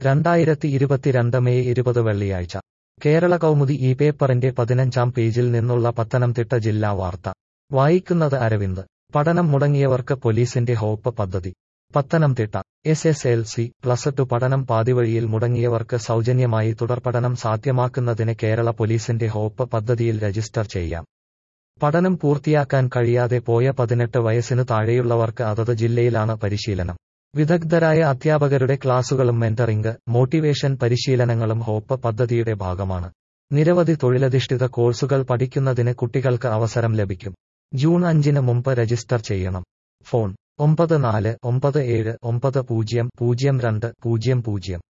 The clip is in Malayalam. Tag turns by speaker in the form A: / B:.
A: രണ്ടായിരത്തി ഇരുപത്തിരണ്ട് മെയ് ഇരുപത് വെള്ളിയാഴ്ച കേരള കൗമുദി ഈ പേപ്പറിന്റെ പതിനഞ്ചാം പേജിൽ നിന്നുള്ള പത്തനംതിട്ട ജില്ലാ വാർത്ത വായിക്കുന്നത് അരവിന്ദ് പഠനം മുടങ്ങിയവർക്ക് പോലീസിന്റെ ഹോപ്പ് പദ്ധതി Pathanamthitta S S L C plus two പഠനം പാതിവഴിയിൽ മുടങ്ങിയവർക്ക് സൗജന്യമായി തുടർപഠനം സാധ്യമാക്കുന്നതിന് കേരള പോലീസിന്റെ ഹോപ്പ് പദ്ധതിയിൽ രജിസ്റ്റർ ചെയ്യാം പഠനം പൂർത്തിയാക്കാൻ കഴിയാതെ പോയ പതിനെട്ട് വയസ്സിന് താഴെയുള്ളവർക്ക് അതത് ജില്ലയിലാണ് പരിശീലനം വിദഗ്ധരായ അധ്യാപകരുടെ ക്ലാസുകളും മെന്ററിംഗ് മോട്ടിവേഷൻ പരിശീലനങ്ങളും ഹോപ്പ് പദ്ധതിയുടെ ഭാഗമാണ് നിരവധി തൊഴിലധിഷ്ഠിത കോഴ്സുകൾ പഠിക്കുന്നതിന് കുട്ടികൾക്ക് അവസരം ലഭിക്കും ജൂൺ അഞ്ചിന് മുമ്പ് രജിസ്റ്റർ ചെയ്യണം ഫോൺ ഒമ്പത് നാല് ഒമ്പത് ഏഴ് ഒമ്പത് പൂജ്യം പൂജ്യം രണ്ട് പൂജ്യം പൂജ്യം